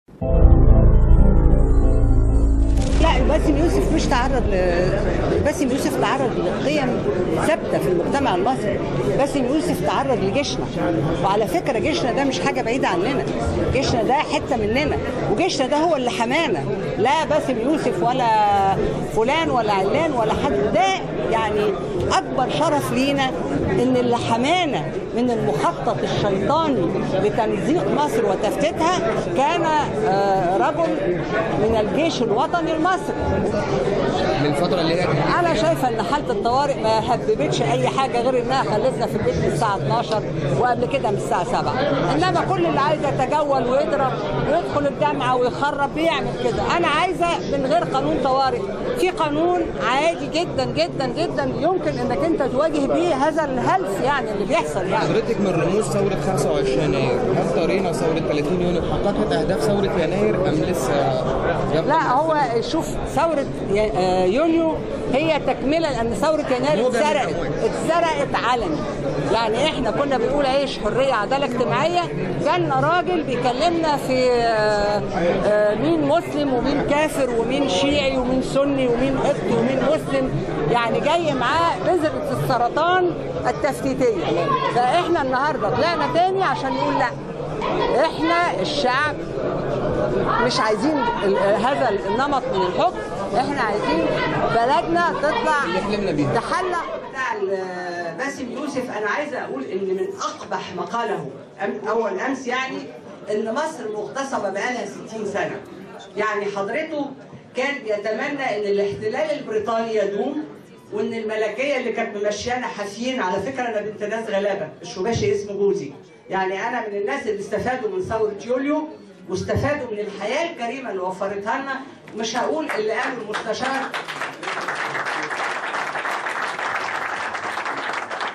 لا باسم يوسف مش تعرض ل... باسم يوسف تعرض لقيم ثابته في المجتمع المصري باسم يوسف تعرض لجيشنا وعلى فكره جيشنا ده مش حاجه بعيده عننا جيشنا ده حته مننا وجيشنا ده هو اللي حمانا لا باسم يوسف ولا فلان ولا علان ولا حد ده يعني اكبر شرف لينا ان اللي حمانا من المخطط الشيطاني لتمزيق مصر وتفتيتها كان آه، رجل من الجيش الوطني المصري من الفترة اللي هي كانت انا شايفه ان حاله الطوارئ ما هببتش اي حاجه غير انها خلتنا في البيت من الساعه 12 وقبل كده من الساعه 7 انما كل اللي عايز يتجول ويضرب ويدخل الجامعه ويخرب بيعمل كده انا عايزه من غير قانون طوارئ في قانون عادي جدا جدا جدا يمكن انك انت تواجه بيه هذا الهلس يعني اللي بيحصل يعني حضرتك من رموز ثورة 25 يناير هل قرينا ثورة 30 يونيو حققت أهداف ثورة يناير أم لسه يبقى لا هو شوف ثورة ي- آه، يونيو هي تكملة لأن ثورة يناير موجة من اتسرقت الأموال. اتسرقت علني يعني احنا كنا بنقول عيش حرية عدالة اجتماعية جالنا راجل بيكلمنا في آه، آه، مين مسلم ومين كافر ومين شيعي ومين سني ومين قبطي ومين مسلم يعني جاي معاه بذرة السرطان التفتيتية فاحنا النهارده طلعنا تاني عشان نقول لا احنا الشعب مش عايزين ال- هذا النمط من الحكم احنا عايزين بلدنا تطلع اللي حلمنا بيها. تحلق بتاع ال- باسم يوسف انا عايزه اقول ان من اقبح ما قاله أم- اول امس يعني ان مصر مغتصبه بقالها 60 سنه يعني حضرته كان يتمنى ان الاحتلال البريطاني يدوم وان الملكيه اللي كانت ممشيانا حافيين على فكره انا بنت ناس غلابه الشباشي اسمه جوزي يعني انا من الناس اللي استفادوا من ثوره يوليو واستفادوا من الحياه الكريمه اللي وفرتها لنا مش هقول اللي قاله المستشار